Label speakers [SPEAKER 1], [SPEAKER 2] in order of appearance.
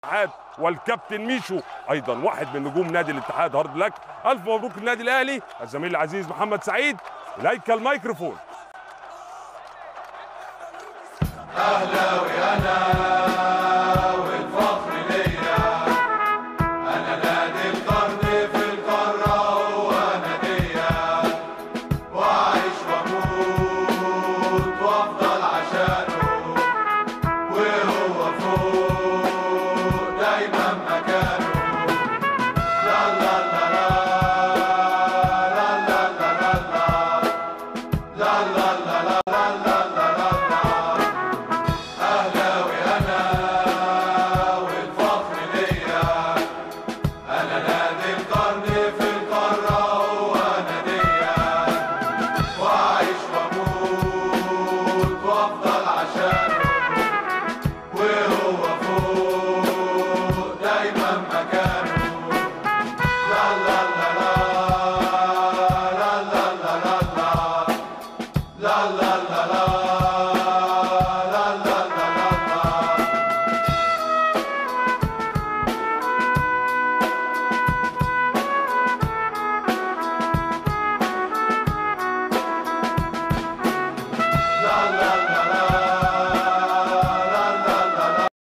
[SPEAKER 1] الاتحاد والكابتن ميشو ايضا واحد من نجوم نادي الاتحاد هارد لك الف مبروك للنادي الاهلي الزميل العزيز محمد سعيد اليك الميكروفون
[SPEAKER 2] اهلاوي انا